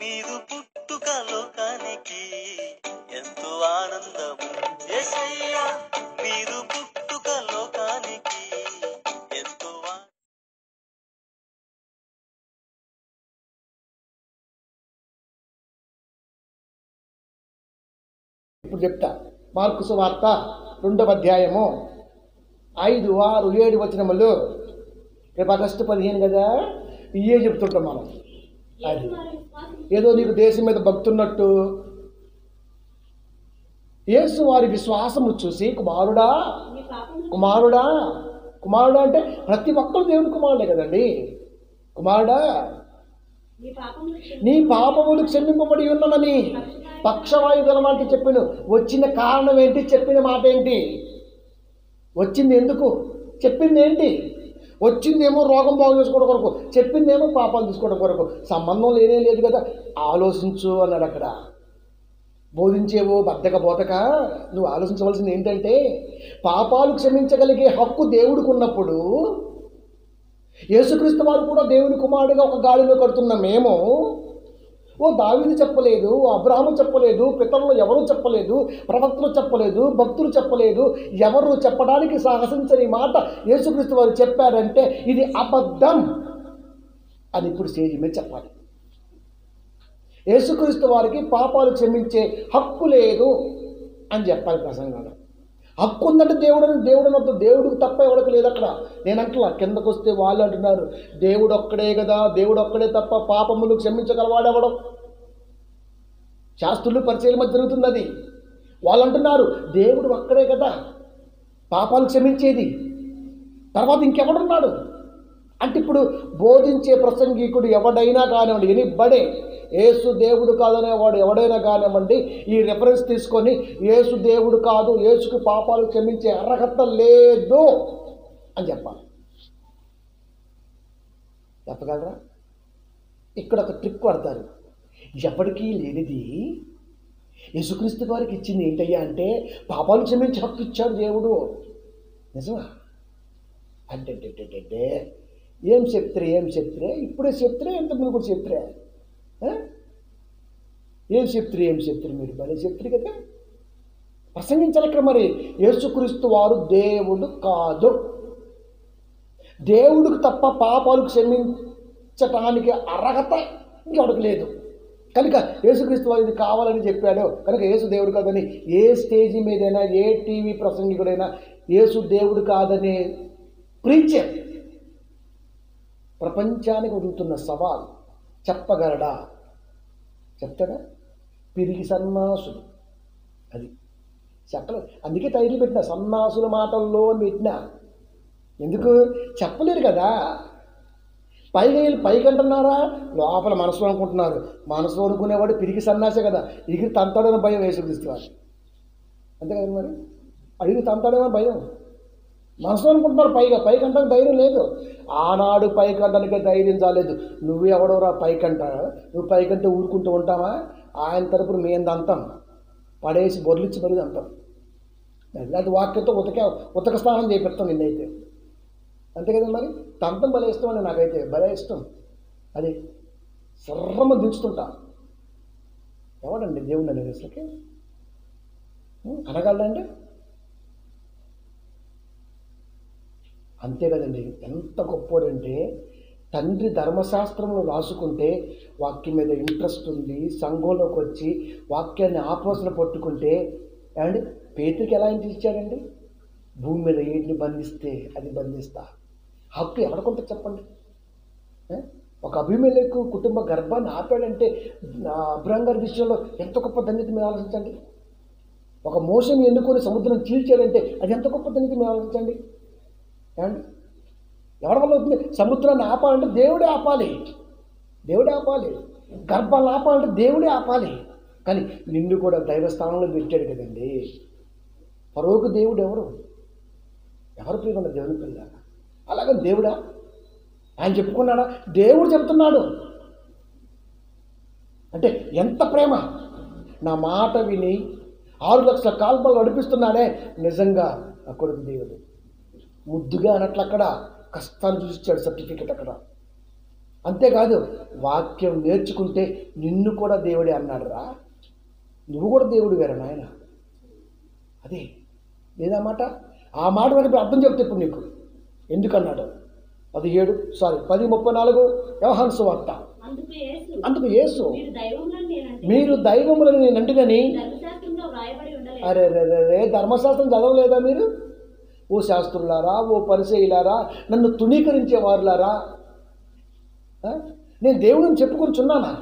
నీదు పుట్టుక లోకానికి ఎంతో ఆనందము యేసయ్యా నీదు పుట్టుక లోకానికి ఎంతో ఆ- ఇప్పుడు చెప్తా మార్కు సువార్త రెండవ అధ్యాయము ఐదు ఆరు ఏడు వచనములు రేపు ఆగస్టు పదిహేను కదా ఇయే చెప్తుంటాం మనం అది ఏదో నీకు దేశం మీద భక్తున్నట్టు యేసు వారి విశ్వాసము చూసి కుమారుడా కుమారుడా కుమారుడా అంటే ప్రతి ఒక్కరు దేవుని కుమారుడే కదండి కుమారుడా నీ పాపములు క్షమింపబడి ఉన్నమని పక్షవాయు గలమాట చెప్పాను వచ్చిన కారణం ఏంటి చెప్పిన మాట ఏంటి వచ్చింది ఎందుకు చెప్పింది ఏంటి వచ్చిందేమో రోగం బాగు చేసుకోవడం కొరకు చెప్పిందేమో పాపాలు తీసుకోవడం కొరకు సంబంధం లేనే లేదు కదా ఆలోచించు అన్నాడు అక్కడ బోధించేవో బద్దక బోతక నువ్వు ఆలోచించవలసింది ఏంటంటే పాపాలు క్షమించగలిగే హక్కు దేవుడికి ఉన్నప్పుడు యేసుక్రీస్తు వారు కూడా దేవుని కుమారుడిగా ఒక గాడిలో కడుతున్న మేము ఓ దావీదు చెప్పలేదు ఓ అబ్రాహము చెప్పలేదు పితరులు ఎవరు చెప్పలేదు ప్రవక్తలు చెప్పలేదు భక్తులు చెప్పలేదు ఎవరు చెప్పడానికి సాహసించని మాట యేసుక్రీస్తు వారు చెప్పారంటే ఇది అబద్ధం అని ఇప్పుడు స్టేజ్ మీద చెప్పాలి యేసుక్రీస్తు వారికి పాపాలు క్షమించే హక్కు లేదు అని చెప్పాలి ప్రసంగంలో హక్కు ఉందంటే దేవుడు దేవుడు అన్నట్టు దేవుడికి తప్ప ఎవరికి లేదు అక్కడ నేను అంటున్నా కిందకు వస్తే వాళ్ళు అంటున్నారు దేవుడు ఒక్కడే కదా దేవుడు ఒక్కడే తప్ప పాపములు క్షమించగలవాడెవడం శాస్త్రులు పరిచయాల మధ్య జరుగుతుంది అది వాళ్ళు అంటున్నారు దేవుడు ఒక్కడే కదా పాపాలు క్షమించేది తర్వాత ఇంకెవడున్నాడు అంటే ఇప్పుడు బోధించే ప్రసంగికుడు ఎవడైనా కానివ్వండి ఎనిబడే యేసు దేవుడు కాదనేవాడు ఎవడైనా కానివ్వండి ఈ రెఫరెన్స్ తీసుకొని యేసు దేవుడు కాదు యేసుకు పాపాలు క్షమించే అర్హత లేదు అని చెప్పాలి చెప్పగలరా ఇక్కడ ఒక ట్రిక్ పడతారు ఎవరికీ లేనిది యేసుక్రీస్తు వారికి ఇచ్చింది ఏంటయ్యా అంటే పాపాలు క్షమించి హక్కు ఇచ్చాడు దేవుడు నిజమా అంటే అంటే, అంటే, అంటే, ఏం చెప్తారే ఏం చెప్తారే ఇప్పుడే చెప్తారే ఎంత ముందు కూడా చెప్తారే ఆ? ఏం చెప్తారు ఏం చెప్తారు మీరు భలే చెప్తారు కదా ప్రసంగించాలి ఇక్కడ మరి యేసుక్రీస్తు వారు దేవుడు కాదు దేవుడికి తప్ప పాపాలు క్షమించటానికి అర్హత ఇంకెవరికి లేదు కనుక యేసుక్రీస్తు వారు ఇది కావాలని చెప్పాడు కనుక యేసు దేవుడు కాదని ఏ స్టేజి మీదైనా ఏ టీవీ ప్రసంగికుడైనా యేసు దేవుడు కాదనే ప్రీచర్ ప్రపంచానికి వదులుతున్న సవాల్ చెప్పగలడా చెప్తాడా పిరిగి సన్నాసులు అది చెప్పలేదు అందుకే టైటిల్ పెట్టిన సన్నాసుల మాటల్లో అని పెట్టిన ఎందుకు చెప్పలేరు కదా పైగా వీళ్ళు పైకి అంటున్నారా లోపల మనసులో అనుకుంటున్నారు మనసులో అనుకునేవాడు పిరిగి సన్నాసే కదా ఎగిరి తంతాడని భయం వేసుక్రీస్తున్నారు అంతే కదా మరి అడిగి తంతాడేమో భయం మనసులో అనుకుంటున్నారు పైగా పైకి అంటానికి ధైర్యం లేదు ఆనాడు పైకి అంటానికి ధైర్యం చాలేదు నువ్వు ఎవడోరా పైకి అంటారా నువ్వు పైకంటే ఊరుకుంటూ ఉంటావా ఆయన తరపున మేము దంతాం పడేసి బొర్లిచ్చి మరీ దంతాం అది వాక్యంతో ఉతక ఉతక స్నానం చేపిస్తాం నిన్నైతే అంతే కదా మరి తంతం భలే ఇష్టం అండి నాకైతే భలే ఇష్టం అది సర్రమ దించుతుంటా ఎవడండి దేవుడు అనేది అసలుకి అనగలండి అంతే కదండి ఎంత గొప్పోడంటే తండ్రి ధర్మశాస్త్రంలో రాసుకుంటే వాక్యం మీద ఇంట్రెస్ట్ ఉంది సంఘంలోకి వచ్చి వాక్యాన్ని ఆపోసన పట్టుకుంటే ఏమండి పేతురికి ఎలా ఇంటి ఇచ్చాడండి భూమి మీద ఏటిని బంధిస్తే అది బంధిస్తా హక్కు ఎవరికొంటే చెప్పండి ఏ? ఒక అభిమేలకు కుటుంబ గర్భాన్ని ఆపాడంటే ఆ అబ్రహం గారి విషయంలో ఎంత గొప్ప ధన్యత మీరు ఆలోచించండి ఒక మోసం ఎన్నుకొని సముద్రం చీల్చాడంటే అది ఎంత గొప్ప ధన్యత మీరు ఆలోచించండి ఏమండి ఎవరి వల్ల అవుతుంది సముద్రాన్ని ఆపాలంటే దేవుడే ఆపాలి దేవుడే ఆపాలి గర్భాలను ఆపాలంటే దేవుడే ఆపాలి కానీ నిన్ను కూడా దైవస్థానంలో పెట్టాడు కదండి పరోకు దేవుడు ఎవరు ఎవరు ప్రియమైన దేవుని పిల్ల అలాగని దేవుడా ఆయన చెప్పుకున్నాడా దేవుడు చెప్తున్నాడు అంటే ఎంత ప్రేమ నా మాట విని ఆరు లక్షల కాల్పలు నడిపిస్తున్నాడే నిజంగా నా కొడుకు దేవుడు ముద్దుగా అన్నట్లు అక్కడ కష్టాన్ని చూసిచ్చాడు సర్టిఫికెట్ అక్కడ అంతేకాదు వాక్యం నేర్చుకుంటే నిన్ను కూడా దేవుడే అన్నాడు రా నువ్వు కూడా దేవుడు వేరే నాయన అదే లేదా మాట ఆ మాట వెనక అర్థం చెప్తే ఇప్పుడు నీకు ఎందుకన్నాడు పదిహేడు సారీ పది ముప్పై నాలుగు వ్యవహాన్ సువార్త అందుకు యేసు అందుకు యేసు మీరు దైవములను నేనంటే మీరు దైవములను నేను అంటునని ధర్మశాస్త్రంలో వ్రాయబడి ఉండలేదు అరే రే రే రే ధర్మశాస్త్రం చదవలేదా మీరు ఓ శాస్త్రులారా ఓ పరిచయులారా నన్ను తుణీకరించే వారులారా ఆ? నేను దేవుడిని చెప్పుకొనిచున్నానా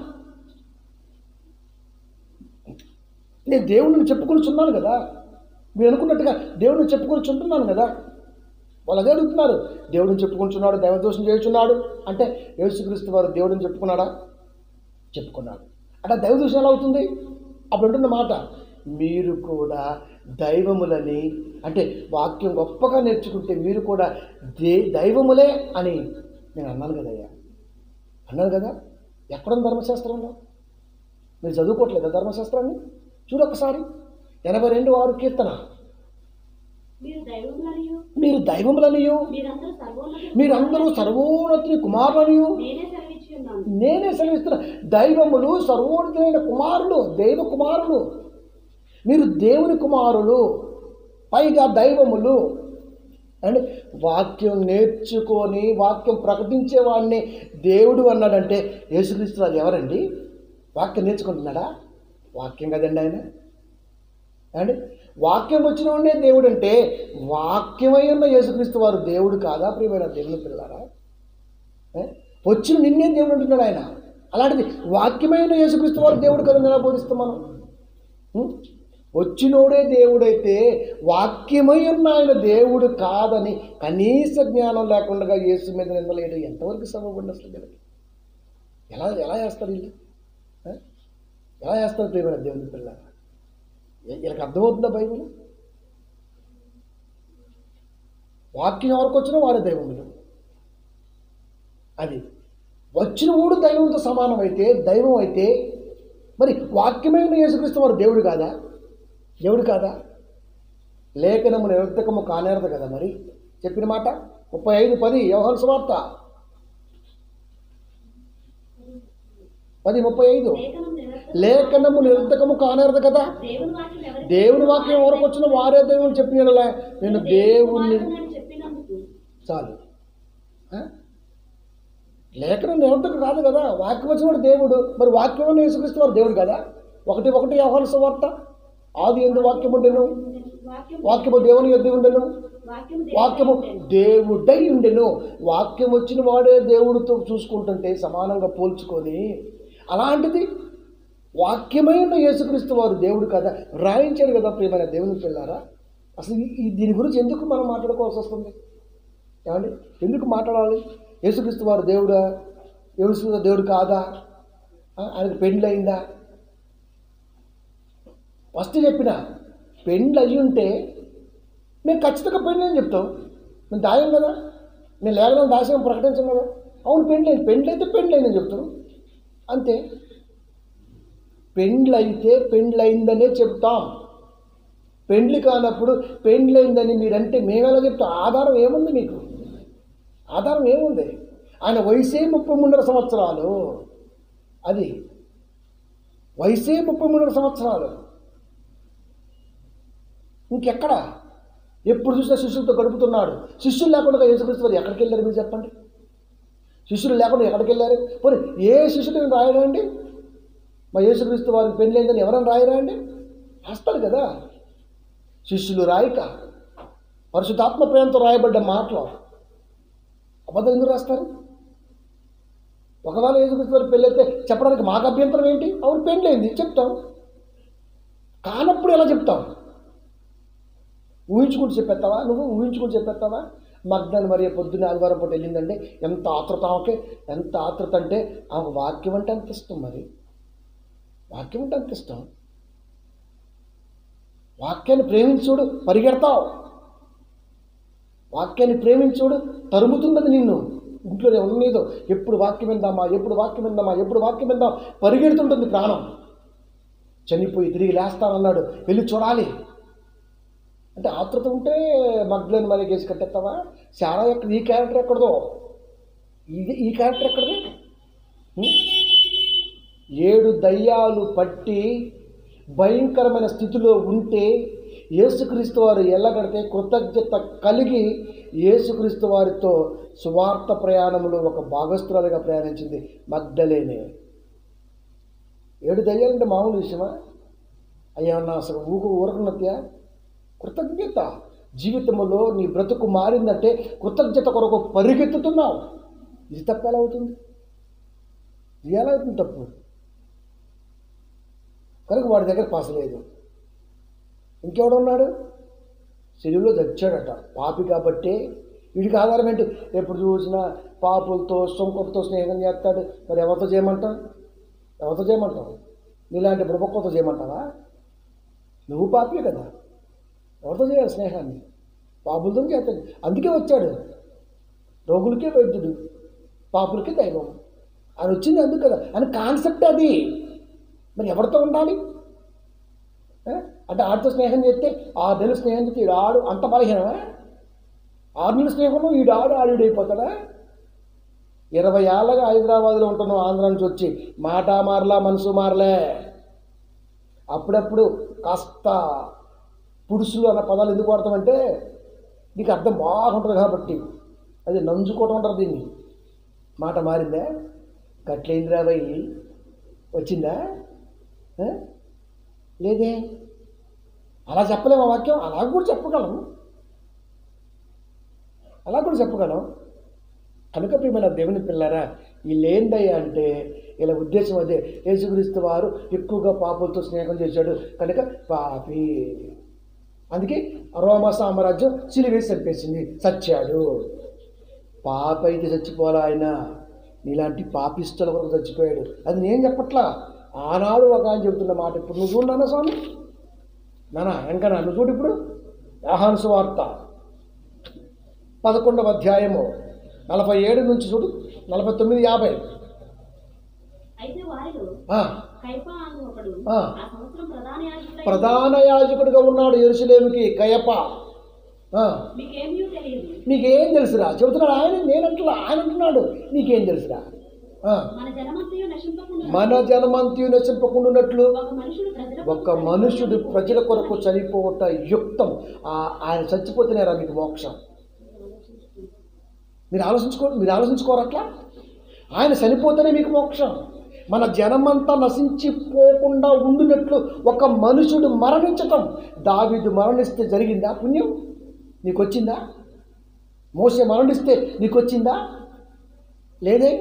నేను దేవుడిని చెప్పుకొనిచున్నాను కదా మీరు అనుకున్నట్టుగా దేవుడిని చెప్పుకొనిచుంటున్నాను కదా వాళ్ళు అదే అడుగుతున్నారు దేవుడిని చెప్పుకుంటున్నాడు దైవదోషం చేయుచున్నాడు అంటే యేసుక్రీస్తు వారు దేవుడిని చెప్పుకున్నాడా చెప్పుకున్నాడు అంటే దైవదోషం ఎలా అవుతుంది అప్పుడు అంటున్న మాట మీరు కూడా దైవములని అంటే వాక్యం గొప్పగా నేర్చుకుంటే మీరు కూడా దే దైవములే అని నేను అన్నాను కదయ్యా అన్నాను కదా ఎక్కడుంది ధర్మశాస్త్రంలో మీరు చదువుకోవట్లేదా ధర్మశాస్త్రాన్ని చూడొక్కసారి ఎనభై రెండు ఆరు కీర్తన మీరు దైవములనియు మీరు దైవములనియు మీరందరూ సర్వోన్నత మీరందరూ సర్వోన్నతుని కుమారులనియు నేనే సెలవిచ్చి ఉన్నాను నేనే సెలవిస్తున్నా దైవములు సర్వోన్నతులైన కుమారులు దైవ కుమారులు మీరు దేవుని కుమారులు పైగా దైవములు అంటే వాక్యం నేర్చుకొని వాక్యం ప్రకటించే వాడిని దేవుడు అన్నాడంటే యేసుక్రీస్తు అది ఎవరండి వాక్యం నేర్చుకుంటున్నాడా వాక్యం కదండి ఆయన అండి వాక్యం వచ్చిన వాడినే దేవుడు అంటే వాక్యమై ఉన్న యేసుక్రీస్తు వారు దేవుడు కాదా ప్రియమైన దేవుని పిల్లారా ఏ? వచ్చిన నిన్నే దేవుడు అంటున్నాడు ఆయన అలాంటిది వాక్యమైన యేసుక్రీస్తు వారు దేవుడు కదా ఎలా బోధిస్తాం మనం ఉం? వచ్చినోడే దేవుడైతే వాక్యమై ఉన్న ఆయన దేవుడు కాదని కనీస జ్ఞానం లేకుండా యేసు మీద నిందలేయడం ఎంతవరకు సభపడిన అసలు వీళ్ళకి ఎలా ఎలా చేస్తారు వీళ్ళు ఏ? ఎలా చేస్తారు ప్రియమైన దేవుని పిల్ల వీళ్ళకి అర్థమవుతుందా బైబిల్ వాక్యం ఎవరికి వచ్చినా వారే దైవములు అది వచ్చిన వాడు దైవంతో సమానం అయితే దైవం అయితే మరి వాక్యమైన యేసుక్రీస్తు వారు దేవుడు కాదా దేవుడు కాదా లేఖనము నిరర్థకము కానేరదు కదా మరి చెప్పిన మాట ముప్పై ఐదు పది వ్యవహార సువార్త పది ముప్పై ఐదు లేఖనం నిరర్థకం లేఖనము నిరర్థకము కానేరదు కదా దేవుని వాక్యం ఎవరికి దేవుని వాక్యం ఎవరికి వచ్చిన వారే దేవుని చెప్పిన నేను దేవుణ్ణి కుమారుడని చెప్పినందుకు చాలు ఆ? లేఖనం నిరంతరం కాదు కదా వాక్యం వచ్చినవాడు దేవుడు మరి వాక్యం యేసుక్రీస్తు వారు దేవుడు కదా ఒకటి ఒకటి వ్యవహార సువార్త ఆది ఎందు వాక్యం ఉండెను వాక్యం వాక్యము దేవుని యొద్ద ఉండెను వాక్యం వాక్యము దేవుడై ఉండెను వాక్యం వచ్చిన వాడే దేవుడితో చూసుకుంటుంటే సమానంగా పోల్చుకొని అలాంటిది వాక్యమైన యేసుక్రీస్తు వారు దేవుడు కదా రాయించాడు కదా ప్రియమైన దేవుని పిల్లారా అసలు ఈ- ఈ దీని గురించి ఎందుకు మనం మాట్లాడుకోవాల్సి వస్తుంది ఏమండి ఎందుకు మాట్లాడాలి యేసుక్రీస్తు వారు దేవుడా యేసుక్రీస్తు దేవుడు కాదా ఆ, ఆయనకు పెండ్లి అయిందా ఫస్ట్ చెప్పిన పెండ్లి అయ్యి ఉంటే మేము ఖచ్చితంగా పెండ్లి అని చెప్తాం మేము దాయం కదా మేము లేఖనం దాసం ప్రకటించాం కదా అవును పెండ్లి అయింది పెండ్లి అయితే పెండ్లి అయిందని చెప్తాం అంతే పెండ్లి అయితే పెండ్లి అయిందనే చెప్తాం పెండ్లి కానప్పుడు పెండ్లి అయిందని మీరంటే మేమెలా చెప్తాం ఆధారం ఏముంది మీకు ఆధారం ఏముంది ఆయన వయసే ముప్పై మూడున్నర సంవత్సరాలు అది వయసే ముప్పై మూడున్నర సంవత్సరాలు ఇంకెక్కడ ఎప్పుడు చూసినా శిష్యులతో గడుపుతున్నాడు శిష్యులు లేకుండా యేసుక్రీస్తు వారు ఎక్కడికి వెళ్ళారు మీరు చెప్పండి శిష్యులు లేకుండా ఎక్కడికి వెళ్ళారు పోనీ ఏ శిష్యుడు రాయడా అండి మా యేసుక్రీస్తు వారికి పెళ్ళైందని ఎవరైనా రాయరా అండి రాస్తారు కదా శిష్యులు రాయక పరిశుద్ధాత్మ ప్రేమతో రాయబడ్డ మాటలు అబద్ధం ఎందుకు రాస్తారు ఒకవేళ యేసుక్రీస్తు వారి పెళ్ళైతే చెప్పడానికి మాకు అభ్యంతరం ఏంటి అవును పెళ్ళైంది చెప్తాం కానప్పుడు ఎలా చెప్తాం ఊహించుకుంటూ చెప్పేస్తావా నువ్వు ఊహించుకుంటూ చెప్పేస్తావా మగ్దాన్ని మరి పొద్దున్న ఆదివారం పూట వెళ్ళిందండి ఎంత ఆతృత ఆమెకి ఎంత ఆతృత అంటే ఆమెకు వాక్యం అంటే అంత ఇష్టం మరి వాక్యం అంటే అంత ఇష్టం వాక్యాన్ని ప్రేమించుడు పరిగెడతావు వాక్యాన్ని ప్రేమించుడు తరుముతున్నది నిన్ను ఇంట్లో ఉన్నదో ఎప్పుడు వాక్యం విందామా ఎప్పుడు వాక్యం విందామా ఎప్పుడు వాక్యం విందాం పరిగెడుతుంటుంది ప్రాణం చనిపోయి తిరిగి లేస్తానన్నాడు వెళ్ళి చూడాలి అంటే ఆతృత ఉంటే మగ్గులను మరి కేసి కట్టేస్తావా చాలా ఎక్కడ ఈ క్యారెక్టర్ ఎక్కడదో ఇది ఈ క్యారెక్టర్ ఎక్కడది ఉం? ఏడు దయ్యాలు పట్టి భయంకరమైన స్థితిలో ఉంటే యేసుక్రీస్తు వారు ఎల్లగడితే కృతజ్ఞత కలిగి యేసుక్రీస్తు వారితో సువార్త ప్రయాణంలో ఒక భాగస్థురాలుగా ప్రయాణించింది మగ్ధలేనే ఏడు దయ్యాలంటే మామూలు విషయమా అయ్యా నా అసలు ఊకు ఊరకున్నత్యా కృతజ్ఞత జీవితంలో నీ బ్రతుకు మారిందంటే కృతజ్ఞత కొరకు పరిగెత్తుతున్నావు ఇది తప్పు ఎలా అవుతుంది ఇది ఎలా అవుతుంది తప్పు కనుక వాడి దగ్గర పాస్ లేదు ఇంకెవడున్నాడు శరీరంలో చచ్చాడట పాపి కాబట్టి వీడికి ఆధారం ఏంటి ఎప్పుడు చూసినా పాపులతో సొంకొకతో స్నేహం చేస్తాడు మరి ఎవరితో చేయమంటావు ఎవరితో చేయమంటావు నీలాంటి బుడపక్కతో చేయమంటావా నువ్వు పాపే కదా ఎవరితో చేయాలి స్నేహాన్ని పాపులతో చేస్తాడు అందుకే వచ్చాడు రోగులకే వైద్యుడు పాపులకే దైవం అని వచ్చింది అందుకు కదా అని కాన్సెప్ట్ అది మరి ఎవరితో ఉండాలి ఆ? అంటే ఆడితో స్నేహం చేస్తే ఆరు నెలలు స్నేహం చేస్తే ఈడు ఆడు అంత బలహీనమా ఆరు నెలల స్నేహము ఈడు ఆడు ఆడిడైపోతాడా ఇరవై ఏళ్ళగా హైదరాబాద్లో ఉంటున్నావు ఆంధ్ర నుంచి వచ్చి మాట మారలా మనసు మారలే అప్పుడప్పుడు కాస్త పురుషులు అన్న పదాలు ఎందుకు వాడతామంటే నీకు అర్థం బాగుంటుంది కాబట్టి అది నంజుకోవటం అంటారు దీన్ని మాట మారిందా గట్లైంది రాబోయి వచ్చిందా ఆ? లేదే అలా చెప్పలేము ఆ వాక్యం అలా కూడా చెప్పగలం అలా కూడా చెప్పగలం కనుక ప్రియమైన దేవుని పిల్లరా వీళ్ళు ఏందయ్యా అంటే ఇలా ఉద్దేశం అదే యేసుక్రీస్తు వారు ఎక్కువగా పాపులతో స్నేహం చేశాడు కనుక పాపి అందుకే రోమా సామ్రాజ్యం సిలివేసి చంపేసింది చచ్చాడు పాప అయితే చచ్చిపోలే ఆయన నీలాంటి పాపిస్తుల కొరకు చచ్చిపోయాడు అది నేను చెప్పట్లా ఆనాడు ఒక ఆయన చెబుతున్న మాట ఇప్పుడు నువ్వు చూడు నాన్న స్వామి నానా ఇంకా నువ్వు చూడు ఇప్పుడు యాహాను సువార్త పదకొండవ అధ్యాయము నలభై ఏడు నుంచి చూడు నలభై తొమ్మిది యాభై అయితే వారిలో ఆ, కైపా అను ఒకడు ఆ. ఆ సంవత్సరం ప్రధాన యాజకుడై ప్రధాన యాజకుడిగా ఉన్నాడు ఎరుసలేమికి కయప ఆ, మీకేమీ తెలియదు నీకేం తెలుసురా చెబుతున్నాడు ఆయన నేనంటున్నా ఆయన అంటున్నాడు నీకేం తెలుసురా ఆ, మన జనమంతయు నశింపకుండా మన జనమంతి నశింపకుండాన్నట్లు ఒక మనుషుడు ప్రజల ఒక మనుషుడు ప్రజల కొరకు చనిపోవట యుక్తం ఆ- ఆయన చచ్చిపోతేనేరా మీకు మోక్షం మీరు ఆలోచించుకో మీరు ఆలోచించుకోరు అట్లా ఆయన చనిపోతేనే మీకు మోక్షం మన జనమంతా నశించిపోకుండా ఉండినట్లు ఒక మనుషుడు మరణించటం దావీదు మరణిస్తే జరిగిందా పుణ్యం నీకు వచ్చిందా మోసే మరణిస్తే నీకు వచ్చిందా లేదే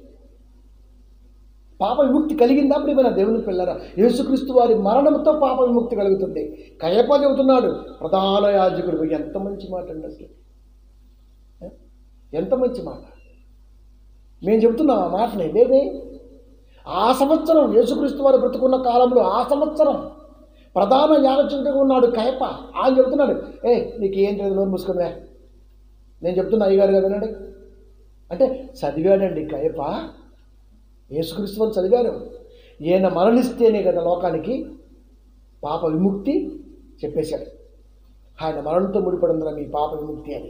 పాప విముక్తి కలిగిందా ప్రియమైన దేవుని పిల్లరా యేసుక్రీస్తు వారి మరణంతో పాప విముక్తి కలుగుతుంది కయప చెబుతున్నాడు ప్రధాన యాజకుడు ఎంత మంచి మాట అండి అసలు ఏ? ఎంత మంచి మాట మేము చెబుతున్నాం ఆ మాటని లేదే ఆ సంవత్సరం యేసుక్రీస్తు వారు బ్రతుకున్న కాలంలో ఆ సంవత్సరం ప్రధాన యాజకుడిగా ఉన్నాడు కయప ఆయన చెబుతున్నాడు ఏ నీకు ఏం తెలియదు నోరు మూసుకుందా నేను చెప్తున్నా అయ్యగారు కదా వినండి అంటే చదివాడండి కయప యేసుక్రీస్తు వారు చదివారు ఈయన మరణిస్తేనే కదా లోకానికి పాప విముక్తి చెప్పేశాడు ఆయన మరణంతో ముడిపడిందిరా మీ పాప విముక్తి అని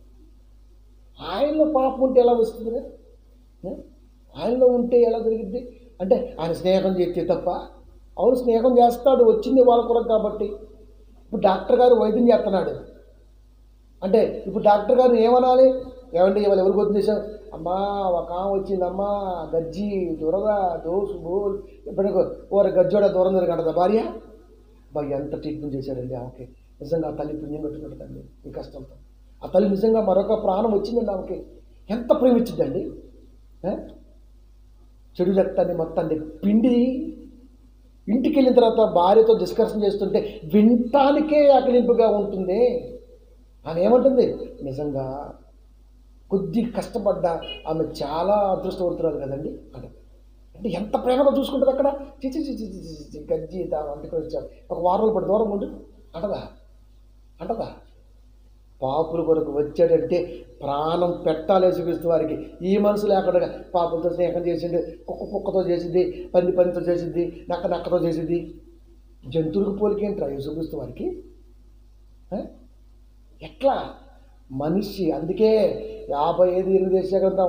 ఆయనలో పాపం ఉంటే ఎలా వస్తుంది ఆయనలో ఉంటే ఎలా జరిగిద్ది అంటే ఆయన స్నేహం చేస్తే తప్ప అవును స్నేహం చేస్తాడు వచ్చింది వాళ్ళ కొరకు కాబట్టి ఇప్పుడు డాక్టర్ గారు వైద్యం చేస్తున్నాడు అంటే ఇప్పుడు డాక్టర్ గారు ఏమనాలి ఏమంటే ఇవాళ ఎవరు గుర్తు చేశాం అమ్మా ఒక ఆమె వచ్చిందమ్మా గజ్జి దురద దోసు బోల్ ఎప్పటికో ఓర గజ్జోడ దూరం జరగంటదా భార్య బా ఎంత ట్రీట్మెంట్ చేశారండి ఆమెకి నిజంగా ఆ తల్లి పుణ్యం పెట్టుకుంటుంది తల్లి ఈ కష్టంతో ఆ తల్లి నిజంగా మరొక ప్రాణం వచ్చిందండి ఆమెకి ఎంత ప్రేమించిందండి ఏ? చెడు రక్తాన్ని మొత్తాన్ని పిండి ఇంటికి వెళ్ళిన తర్వాత భార్యతో డిస్కషన్ చేస్తుంటే వినటానికే ఆకలింపుగా ఉంటుంది ఆమె ఏమంటుంది నిజంగా కొద్ది కష్టపడ్డా ఆమె చాలా అదృష్టవంతురాలు కదండి అంటే అంటే ఎంత ప్రేమగా చూసుకుంటుంది అక్కడ చిచి చిచి చిచి చిచి గజ్జి అందుకు వచ్చావు ఒక వారం రోజులు పడి దూరం ఉండు అంటదా అంటదా పాపుల కొరకు వచ్చాడంటే ప్రాణం పెట్టాలి యేసుక్రీస్తు వారికి ఈ మనసు లేకుండా పాపులతో స్నేహం చేసింది కుక్క కుక్కతో చేసింది పంది పందితో చేసింది నక్క నక్కతో చేసింది జంతువులకు పోలికేంట్రా యేసుక్రీస్తు వారికి ఆ? ఎట్లా మనిషి అందుకే యాభై ఐదు ఎనిమిది గ్రంథం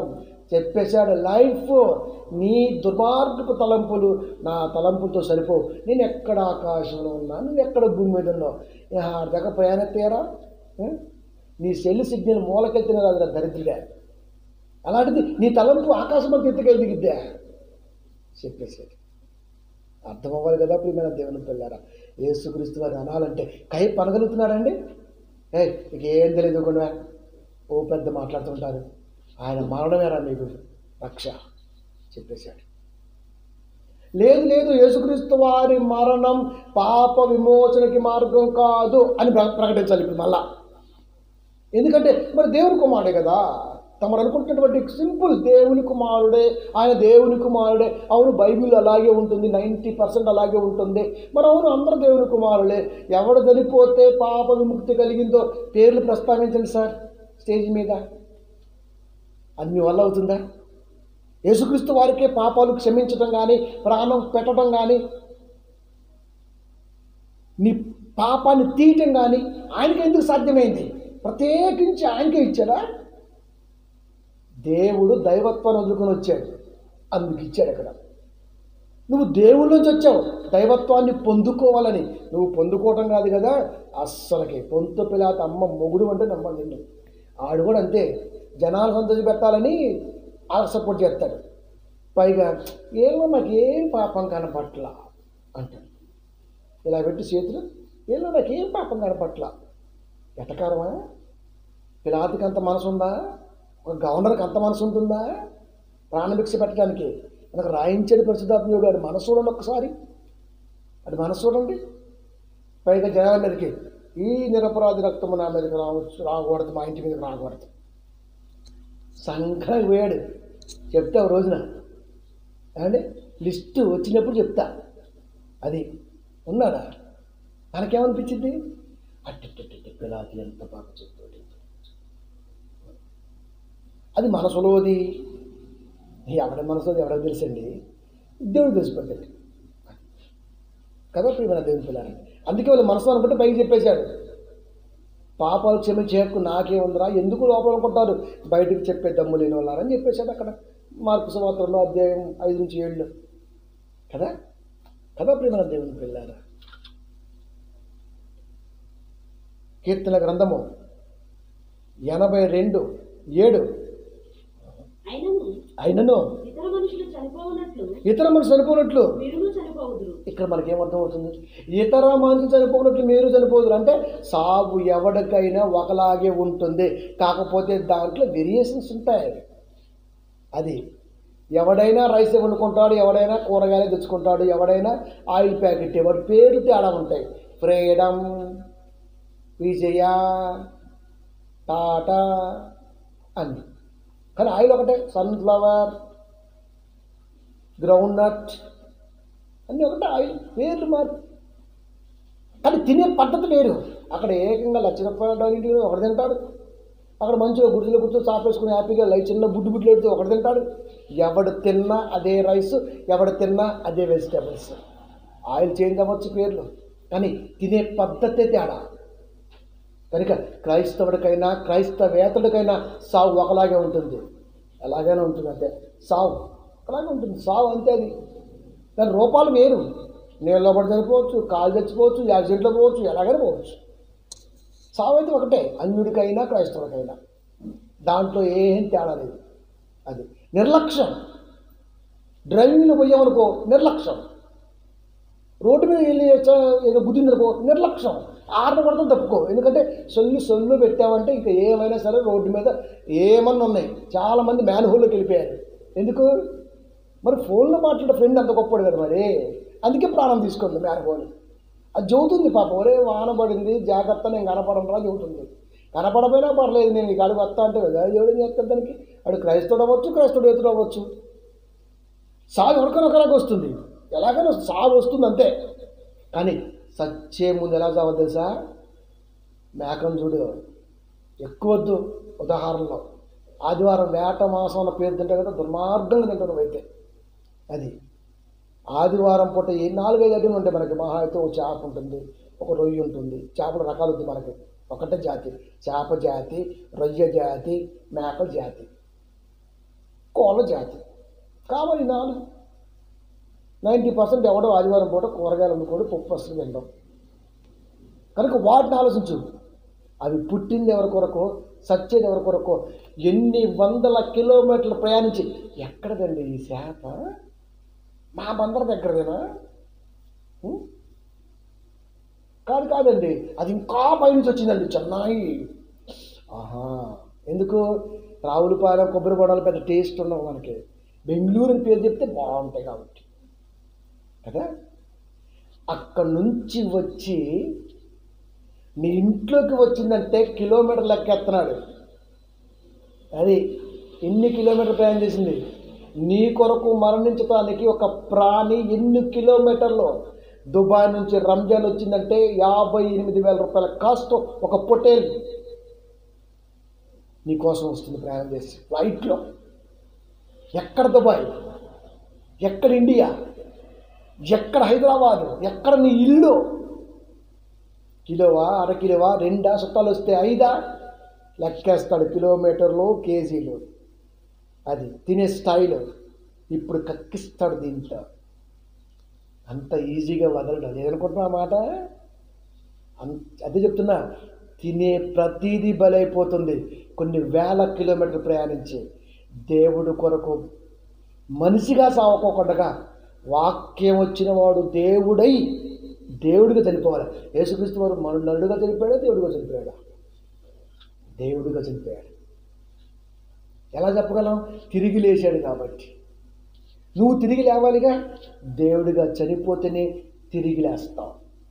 చెప్పేశాడు లైఫ్ నీ దుర్మార్గపు తలంపులు నా తలంపులతో సరిపోవు నేను ఎక్కడ ఆకాశంలో ఉన్నా నువ్వు ఎక్కడ భూమి మీద ఉన్నావు ఆడ దగ్గర ప్రయాణెత్తారా నీ సెల్ సిగ్నల్ మూలకెత్తిన రాదు దరిద్రుడా అలాంటిది నీ తలంపు ఆకాశం అంత ఎత్తుకెళ్ళి దిగిద్దా చెప్పేశాడు అర్థం అవ్వాలి కదా ప్రియమైన దేవుని పిల్లారా యేసుక్రీస్తు వారు అనాలంటే కై పనగలుగుతున్నాడండి ఏ ఇక ఏం తెలియదు కూడా ఓ పెద్ద మాట్లాడుతుంటారు ఆయన మరణమేరా మీకు రక్ష చెప్పేశాడు లేదు లేదు యేసుక్రీస్తు వారి మరణం పాప విమోచనకి మార్గం కాదు అని ప్ర- ప్రకటించాలి ఇప్పుడు మళ్ళా ఎందుకంటే మరి దేవుని కుమారుడే కదా తమరు అనుకుంటున్నటువంటి సింపుల్ దేవుని కుమారుడే ఆయన దేవుని కుమారుడే అవును బైబిల్ అలాగే ఉంటుంది నైంటీ పర్సెంట్ అలాగే ఉంటుంది మరి అవును అందరూ దేవుని కుమారులే ఎవడు చనిపోతే పాప విముక్తి కలిగిందో పేర్లు ప్రస్తావించండి సార్ స్టేజ్ మీద అది మీ వల్ల అవుతుందా యేసుక్రీస్తు వారికే పాపాలు క్షమించడం కానీ ప్రాణం పెట్టడం కానీ నీ పాపాన్ని తీయటం కానీ ఆయనకి ఎందుకు సాధ్యమైంది ప్రత్యేకించి ఆయనకే ఇచ్చాడా దేవుడు దైవత్వాన్ని వదులుకొని వచ్చాడు అందుకు ఇచ్చాడు అక్కడ నువ్వు దేవుడి నుంచి వచ్చావు దైవత్వాన్ని పొందుకోవాలని నువ్వు పొందుకోవటం కాదు కదా అస్సలకి పొంతు పిల్లాత అమ్మ మొగుడు అంటే నమ్మని నిన్ను ఆడు కూడా అంతే జనాలు సంతోష పెట్టాలని వాళ్ళకి సపోర్ట్ చేస్తాడు పైగా ఏమో నాకు ఏం పాపం కనపట్ల అంటాడు ఇలా పెట్టి చేతులు ఏమో నాకు ఏం పాపం కనపట్ల ఎటకారమా పిలాతికి అంత మనసు ఉందా ఒక గవర్నర్కి అంత మనసు ఉంటుందా ప్రాణభిక్ష పెట్టడానికి మనకు రాయించాడు పరిశుద్ధాత్మయుడు అది మనసు చూడండి ఒక్కసారి అది మనసు చూడండి పైగా జనాల మీదకి ఈ నిరపరాధి రక్తము నా మీదకి రావచ్చు రాకూడదు మా ఇంటి మీదకి రాకూడదు సంఘానికి పోయాడు చెప్తా ఒక రోజున ఏమండి లిస్టు వచ్చినప్పుడు చెప్తా అది ఉన్నాడా మనకేమనిపించింది అట్టి పిలాతి ఎంత బాగా చెప్తాడు అది మనసులోది ఎవరి మనసులో ఎవరికి తెలుసండి దేవుడు తెలిసిపోతాడు కదా ప్రియమైన దేవుని పిల్లలు అందుకే వాళ్ళు మనసులో అనుకుంటే పైకి చెప్పేశాడు పాపాలు క్షమ చేయకు నాకేముందిరా ఎందుకు లోపల అనుకుంటారు బయటికి చెప్పే దమ్ము లేని వాళ్ళని చెప్పేశాడు అక్కడ మార్పు సంవత్సరంలో అధ్యాయం ఐదు నుంచి ఏళ్ళు కదా కదా ప్రియమైన దేవుని పిల్లారా కీర్తన గ్రంథము ఎనభై రెండు ఏడు అయినను అయినను ఇతర మనుషులు చనిపోవునట్లు ఇతర మనుషులు చనిపోనట్లు మీరును చనిపోవుదురు ఇక్కడ మనకేమర్థం అవుతుంది ఇతర మనుషులు చనిపోనట్లు మీరు చనిపోదురు అంటే సాగు ఎవరికైనా ఒకలాగే ఉంటుంది కాకపోతే దాంట్లో వేరియేషన్స్ ఉంటాయి అది ఎవడైనా రైస్ వండుకుంటాడు ఎవడైనా కూరగాయలు తెచ్చుకుంటాడు ఎవడైనా ఆయిల్ ప్యాకెట్ ఎవరి పేరు తేడా ఉంటాయి ఫ్రీడమ్ విజయ టాటా అన్ని కానీ ఆయిల్ ఒకటే సన్ఫ్లవర్ గ్రౌండ్ నట్ అన్నీ ఒకటే ఆయిల్ పేర్లు మార్పు కానీ తినే పద్ధతి వేరు అక్కడ ఏకంగా లక్ష రూపాయలు ఇంటికి ఒకటి తింటాడు అక్కడ మంచిగా గుడిలో కూర్చొని చాపేసుకుని హ్యాపీగా లైట్ చిన్న బుడ్డు బుడ్లు పెడితే ఒకటి తింటాడు ఎవడు తిన్నా అదే రైస్ ఎవడు తిన్నా అదే వెజిటేబుల్స్ ఆయిల్ చేంజ్ అవ్వచ్చు పేర్లు కానీ తినే పద్ధతే తేడా కనుక క్రైస్తవుడికైనా క్రైస్తవేతడికైనా సావు ఒకలాగే ఉంటుంది ఎలాగైనా ఉంటుంది అంతే సావు ఒకలాగే ఉంటుంది సావు అంతే అది దాని రూపాలు వేరు నీళ్ళలో పడి చనిపోవచ్చు కాలు చచ్చిపోవచ్చు యాక్సిడెంట్లో పోవచ్చు ఎలాగైనా పోవచ్చు సావు అయితే ఒకటే అన్యుడికైనా క్రైస్తవుడికైనా దాంట్లో ఏం తేడా లేదు అది నిర్లక్ష్యం డ్రైవింగ్లో పోయామనుకో నిర్లక్ష్యం రోడ్డు మీద వెళ్ళి చ- ఏదో గుద్దిందనుకో నిర్లక్ష్యం ఆరణ పడతాం తప్పుకో ఎందుకంటే సొల్లు సొల్లు పెట్టామంటే ఇంకా ఏమైనా సరే రోడ్డు మీద ఏమన్నా ఉన్నాయి చాలామంది మ్యాన్హోల్లోకి వెళ్ళిపోయారు ఎందుకు మరి ఫోన్లో మాట్లాడే ఫ్రెండ్ అంత గొప్పడు కదా మరి అందుకే ప్రాణం తీసుకుంది మ్యాన్హోల్ అది చెబుతుంది పాప ఒరే వాన పడింది జాగ్రత్త నేను కనపడను రా చెబుతుంది కనపడపోయినా పర్లేదు నేను ఈ కాడికి వస్తా అంటే కదా దేవుడు చేస్తాను దానికి వాడు క్రైస్తవుడు అవ్వచ్చు క్రైస్తవుడు ఎదురు అవ్వచ్చు సాగు ఎవరికైనా ఒకలాగా వస్తుంది ఎలాగైనా సాగు వస్తుంది అంతే కానీ సచ్చే ముందు ఎలా సాగు తెలుసా మేకను చూడు ఎక్కువ వద్దు ఉదాహరణలో ఆదివారం వేట మాసం అన్న పేరు తింటే కదా దుర్మార్గంగా తింటాను అయితే అది ఆదివారం పూట ఏ నాలుగైదు ఐటెంలు ఉంటాయి మనకి మహా అయితే ఒక చేప ఉంటుంది ఒక రొయ్యి ఉంటుంది చేపల రకాలు ఉంది మనకి ఒకటే జాతి చేప జాతి రొయ్య జాతి మేకల జాతి కోళ్ళ జాతి కావాలి నాలుగు నైంటీ పర్సెంట్ ఎవడో ఆదివారం పూట కూరగాయలు వండుకోడు పప్పు వస్తుంది తినడం కనుక వాటిని ఆలోచించు అవి పుట్టింది ఎవరి కొరకో సచ్చేది ఎవరి కొరకో ఎన్ని వందల కిలోమీటర్లు ప్రయాణించి ఎక్కడదండి ఈ శాప మా బందర దగ్గరదేనా ఉం? కాదు కాదండి అది ఇంకా పైనుంచి వచ్చిందండి చెన్నై ఆహా ఎందుకు రావులపాలెం కొబ్బరి బొడాలు పెద్ద టేస్ట్ ఉండవు మనకి బెంగళూరు అని పేరు చెప్తే బాగుంటాయి కాబట్టి కదా అక్కడి నుంచి వచ్చి నీ ఇంట్లోకి వచ్చిందంటే కిలోమీటర్ లెక్కేస్తున్నాడు అది ఎన్ని కిలోమీటర్ ప్రయాణం చేసింది నీ కొరకు మరణించడానికి ఒక ప్రాణి ఎన్ని కిలోమీటర్లు దుబాయ్ నుంచి రంజాన్ వచ్చిందంటే యాభై ఎనిమిది వేల రూపాయల కాస్ట్ ఒక పొటేల్ నీ కోసం వస్తుంది ప్రయాణం చేసి ఫ్లైట్లో ఎక్కడ దుబాయ్ ఎక్కడ ఇండియా ఎక్కడ హైదరాబాదు ఎక్కడ నీ ఇల్లు కిలోవా అర కిలోవా రెండా చుట్టాలు వస్తే ఐదా లెక్కేస్తాడు కిలోమీటర్లు కేజీలు అది తినే స్టైల్ ఇప్పుడు కక్కిస్తాడు దీంట్లో అంత ఈజీగా వదలడం లేదనుకుంటున్నా ఆ మాట అన్ అదే చెప్తున్నా తినే ప్రతీది బలైపోతుంది కొన్ని వేల కిలోమీటర్లు ప్రయాణించి దేవుడు కొరకు మనిషిగా సావకోకుండా వాక్యం వచ్చిన వాడు దేవుడై దేవుడిగా చనిపోవాలి యేసుక్రీస్తు వారు మన నరుడుగా చనిపోయాడా దేవుడిగా చనిపోయాడా దేవుడిగా చనిపోయాడు ఎలా చెప్పగలం తిరిగి లేచాడు కాబట్టి నువ్వు తిరిగి లేవాలిగా దేవుడిగా చనిపోతేనే తిరిగి లేస్తావు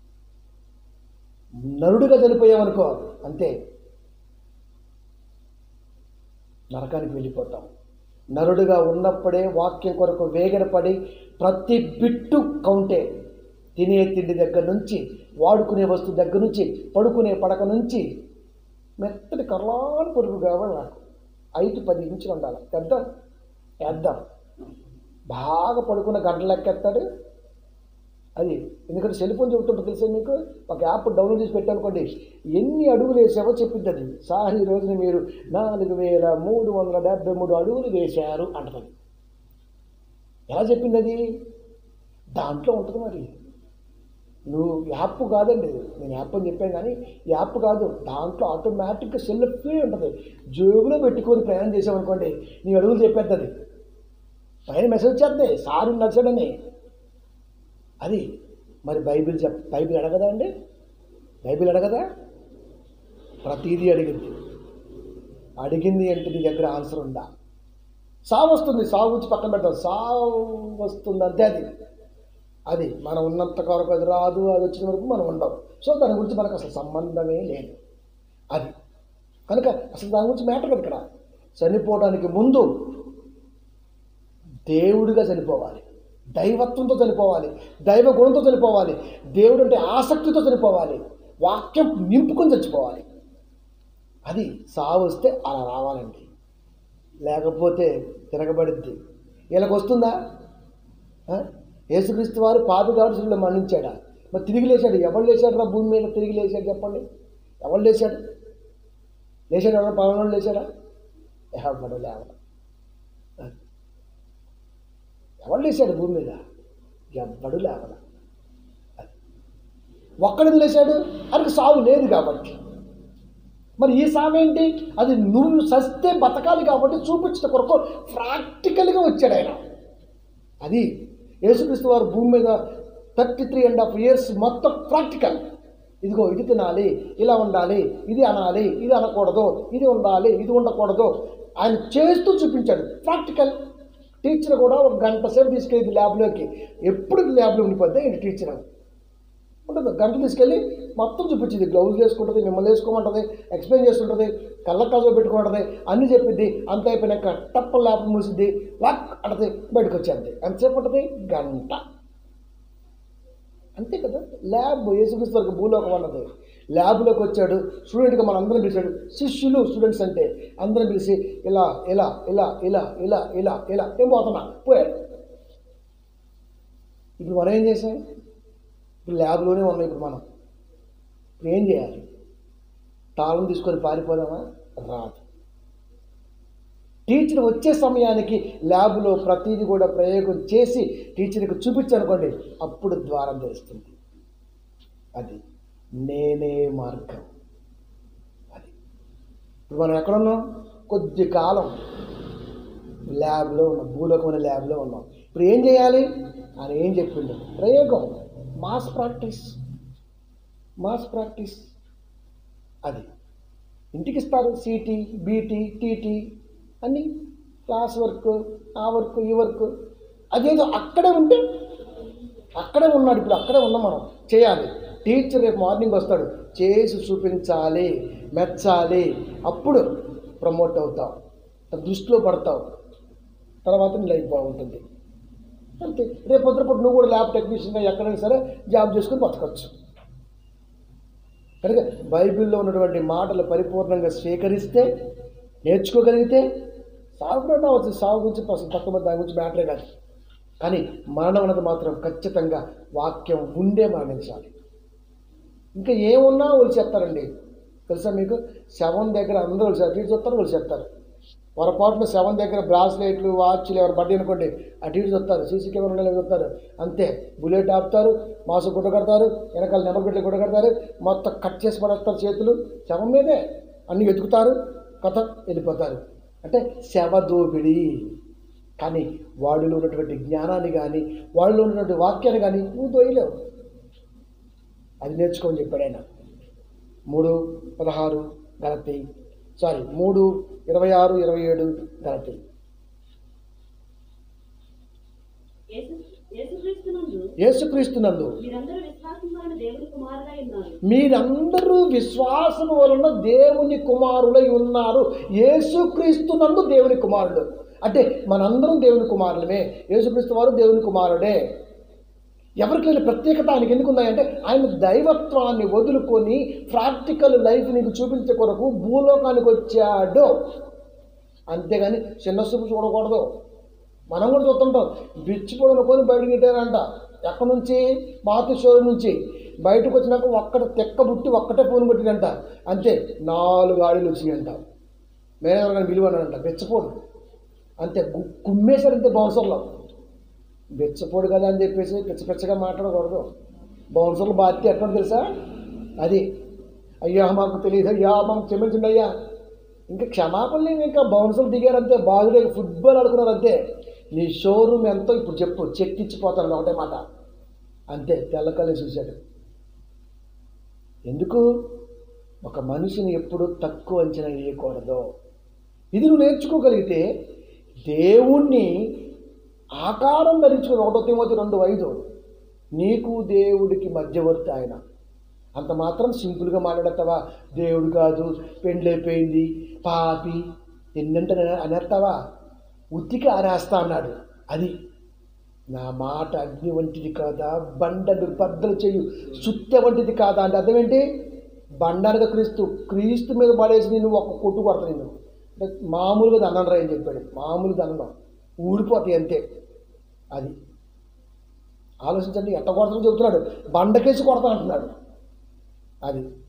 నరుడుగా చనిపోయావనుకో అంతే నరకానికి వెళ్ళిపోతాం నరుడుగా ఉన్నప్పుడే వాక్యం కొరకు వేగనపడి ప్రతి బిట్టు కౌంటే తినే తిండి దగ్గర నుంచి వాడుకునే వస్తువు దగ్గర నుంచి పడుకునే పడక నుంచి మెత్తటి కర్లాని పొరుగు కావాలి నాకు ఐదు పది ఇంచులు ఉండాలి తెద్దాం వేద్దాం బాగా పడుకున్న గంటలు లెక్కెత్తాడు అది ఎందుకంటే సెల్ ఫోన్ చెబుతుంటే తెలుసా మీకు ఒక యాప్ డౌన్లోడ్ చేసి పెట్టానుకోండి ఎన్ని అడుగులు వేసావో చెప్పిద్ది అది సార్ ఈ రోజున మీరు నాలుగు వేల మూడు వందల డెబ్బై మూడు అడుగులు వేశారు అంటది ఎలా చెప్పింది అది దాంట్లో ఉంటుంది మరి నువ్వు యాప్ కాదండి నేను యాప్ అని చెప్పాను కానీ యాప్ కాదు దాంట్లో ఆటోమేటిక్గా సెల్ ఫ్రీ ఉంటుంది జేబులో పెట్టుకొని ప్రయాణం చేసామనుకోండి నీ అడుగులు చెప్పేది అది పైన మెసేజ్ చేద్దాయి సారు నచ్చాడని అది మరి బైబిల్ చెప్ బైబిల్ అడగదా అండి బైబిల్ అడగదా ప్రతిదీ అడిగింది అడిగింది అంటే నీ దగ్గర ఆన్సర్ ఉందా సావు వస్తుంది సావు గురించి పక్కన పెడతాం సావు వస్తుంది అంతే అది అది మనం ఉన్నంత వరకు అది రాదు అది వచ్చిన వరకు మనం ఉండం సో దాని గురించి మనకు అసలు సంబంధమే లేదు అది కనుక అసలు దాని గురించి మ్యాటర్ లేదు ఇక్కడ చనిపోవడానికి ముందు దేవుడిగా చనిపోవాలి దైవత్వంతో చనిపోవాలి దైవ గుణంతో చనిపోవాలి దేవుడు అంటే ఆసక్తితో చనిపోవాలి వాక్యం నింపుకొని చచ్చిపోవాలి అది సావు వస్తే అలా రావాలండి లేకపోతే తిరగబడిద్ది వీళ్ళకి వస్తుందా ఆ? యేసుక్రీస్తు వారు పాపి కాబట్టి శిలువలో మరణించాడా మరి తిరిగి లేచాడు ఎవరు లేచాడు రా భూమి మీద తిరిగి లేచాడు చెప్పండి ఎవరు లేచాడు లేచాడు ఎవరు పవన్ లేచాడా ఎవరు లేవడం ఎవడు లేచాడు భూమి మీద ఎవ్వడు లేవడం ఒక్కడిని లేచాడు ఆయనకు సావు లేదు కాబట్టి మరి ఈ సామె ఏంటి అది నువ్వు సస్తే బతకాలి కాబట్టి చూపించిన కొరకు ప్రాక్టికల్గా వచ్చాడు ఆయన అది యేసుక్రీస్తు వారు భూమి మీద thirty three and half years మొత్తం ప్రాక్టికల్ ఇదిగో ఇది తినాలి ఇలా ఉండాలి ఇది అనాలి ఇది అనకూడదు ఇది ఉండాలి ఇది ఉండకూడదు ఆయన చేస్తూ చూపించాడు ప్రాక్టికల్ టీచర్ కూడా ఒక గంట సేపు తీసుకెళ్ళి ల్యాబ్లోకి ఎప్పుడు ల్యాబ్లో ఉండిపోద్ది ఈయన టీచర్ ఉంటుంది గంట తీసుకెళ్ళి మొత్తం చూపించింది గ్లౌజ్ వేసుకుంటుంది మిమ్మల్ని వేసుకోమంటుంది ఎక్స్ప్లెయిన్ చేస్తుంటుంది కళ్ళ కాజు పెట్టుకుంటుంది అన్నీ చెప్పిద్ది అంత అయిపోయినాక టప్ప ల్యాప్ మూసిద్ది లాక్ అంటది బయటకు వచ్చేది ఎంతసేపు ఉంటుంది గంట అంతే కదా ల్యాబ్ యేసుక్రీస్తు వరకు భూలోకం అన్నది ల్యాబ్లోకి వచ్చాడు స్టూడెంట్గా మన అందరం పిలిచాడు శిష్యులు స్టూడెంట్స్ అంటే అందరం పిలిచి ఇలా ఇలా ఇలా ఇలా ఇలా ఇలా ఇలా ఏం పోతున్నా పోయాడు ఇప్పుడు మనం ఏం చేసాం ఇప్పుడు ల్యాబ్లోనే ఉన్నాం ఇప్పుడు మనం ఇప్పుడు ఏం చేయాలి తాళం తీసుకొని పారిపోదామా రాదు టీచర్ వచ్చే సమయానికి ల్యాబ్లో ప్రతిదీ కూడా ప్రయోగం చేసి టీచర్కి చూపించనుకోండి అప్పుడు ద్వారం తెరుస్తుంది అది నేనే మార్గం అది ఇప్పుడు మనం ఎక్కడున్నాం కొద్ది కాలం ల్యాబ్లో ఉన్నాం భూలోకమైన ల్యాబ్లో ఉన్నాం ఇప్పుడు ఏం చేయాలి ఆయన ఏం చెప్పిండు ప్రయోగం మాస్ ప్రాక్టీస్ మాస్ ప్రాక్టీస్ అది ఇంటికి ఇస్తారు సిటీ బీటీ టీటీ అన్నీ క్లాస్ వర్క్ ఆ వర్క్ ఈ వర్క్ అదేదో అక్కడే ఉంటే అక్కడే ఉన్నాడు ఇప్పుడు అక్కడే ఉన్నాం మనం చేయాలి టీచర్ రేపు మార్నింగ్ వస్తాడు చేసి చూపించాలి మెచ్చాలి అప్పుడు ప్రమోట్ అవుతావు తన దృష్టిలో పడతావు తర్వాత నీ లైఫ్ బాగుంటుంది అంతే రేపు పొద్దున నువ్వు కూడా ల్యాబ్ టెక్నీషియన్గా ఎక్కడైనా సరే జాబ్ చేసుకుని బతకచ్చు కనుక బైబిల్లో ఉన్నటువంటి మాటలు పరిపూర్ణంగా స్వీకరిస్తే నేర్చుకోగలిగితే సాగు కూడా రావచ్చు సాగు గురించి అసలు తక్కువ మంది దాని గురించి మ్యాటరే కాదు కానీ మరణం అన్నది మాత్రం ఖచ్చితంగా వాక్యం ఉండే మరణించాలి ఇంకా ఏమున్నా వాళ్ళు చెప్తారండి తెలుసా మీకు శవం దగ్గర అందరూ వాళ్ళు అటు ఇటు చూస్తారు వాళ్ళు చెప్తారు పొరపాటున శవం దగ్గర బ్రాస్లెట్లు వాచ్లు ఎవరు బడ్డీ అనుకోండి అటు ఇటు చూస్తారు సీసీ కెమెరా ఉండేవి చూస్తారు అంతే బుల్లెట్ ఆపుతారు మాసు గుడ్డ కడతారు వెనకాల నెమరు గుడ్డ గుడ్డ కడతారు మొత్తం కట్ చేసి పడేస్తారు చేతులు శవం మీదే అన్ని వెతుకుతారు కథ వెళ్ళిపోతారు అంటే శవ దోపిడి కానీ వాళ్ళలో ఉన్నటువంటి జ్ఞానాన్ని కానీ వాళ్ళలో ఉన్నటువంటి వాక్యాన్ని కానీ నువ్వు దోయలేవు అది నేర్చుకోమని చెప్పాడు ఆయన మూడు పదహారు గలతి సారీ మూడు ఇరవై ఆరు ఇరవై ఏడు గలతి యేసు యేసుక్రీస్తునందు యేసుక్రీస్తునందు మీరందరూ విశ్వాసం వలన దేవుని కుమారులై ఉన్నారు మీరందరూ విశ్వాసం వలన దేవుని కుమారులై ఉన్నారు యేసుక్రీస్తునందు దేవుని కుమారుడు అంటే మనందరం దేవుని కుమారులమే యేసుక్రీస్తు వారు దేవుని కుమారుడే ఎవరికి లేని ప్రత్యేకత ఆయనకి ఎందుకు ఉన్నాయంటే ఆయన దైవత్వాన్ని వదులుకొని ప్రాక్టికల్ లైఫ్ నీకు చూపించే కొరకు భూలోకానికి వచ్చాడు అంతేగాని చిన్న చూపు చూడకూడదు మనం కూడా చూస్తుంటాం బిచ్చి పొడనుకొని బయటకు పెట్టారంట ఎక్కడి నుంచి మాతృ షోరూమ్ నుంచి బయటకు వచ్చినాక ఒక్కటి తెక్క బుట్టి ఒక్కటే ఫోన్ పెట్టినంట అంతే నాలుగు ఆడీలు వచ్చినాయంట మేనేజర్ గారిని విలువనంట బెచ్చపోడు అంతే గు- కుమ్మేశారు అంతే బౌన్సర్లో బెచ్చపోడు కదా అని చెప్పేసి పిచ్చ పిచ్చగా మాట్లాడకూడదు బౌన్సర్లు బాధ్యత ఎక్కడ తెలుసా అది అయ్యా మాకు తెలియదు అయ్యా మాకు క్షమించండి అయ్యా ఇంకా క్షమాపణలు ఏమి ఇంకా బౌన్సర్లు దిగారంతే బాగుడే ఫుట్బాల్ ఆడుకున్నారు అంతే నీ షోరూమ్ ఎంతో ఇప్పుడు చెప్పు చెక్ ఇచ్చిపోతాను ఒకటే మాట అంతే తెల్లకల్లి చూశాడు ఎందుకు ఒక మనిషిని ఎప్పుడు తక్కువ అంచనా వేయకూడదు ఇది నువ్వు నేర్చుకోగలిగితే దేవుణ్ణి ఆకారం ధరించుకుని ఒకటో తిమోతి రెండు ఐదు నీకు దేవుడికి మధ్యవర్తి ఆయన అంత మాత్రం సింపుల్గా మాట్లాడతావా దేవుడు కాదు పెండ్లైపోయింది పాపి ఎన్నంటే అనేస్తావా ఉత్తికి ఆరేస్తా అన్నాడు అది నా మాట అగ్ని వంటిది కాదా బండను బద్దలు చేయు సుత్తె వంటిది కాదా అంటే అర్థం ఏంటి బండనగా క్రీస్తు క్రీస్తు మీద పడేసి నేను ఒక కొట్టు కొడతా నేను అంటే మామూలుగా దండం రా అని చెప్పాడు మామూలు దండం ఊడిపోతాయి అంతే అది ఆలోచించండి ఎట్ట కొడతానో చెబుతున్నాడు బండకేసి కొడతా అంటున్నాడు అది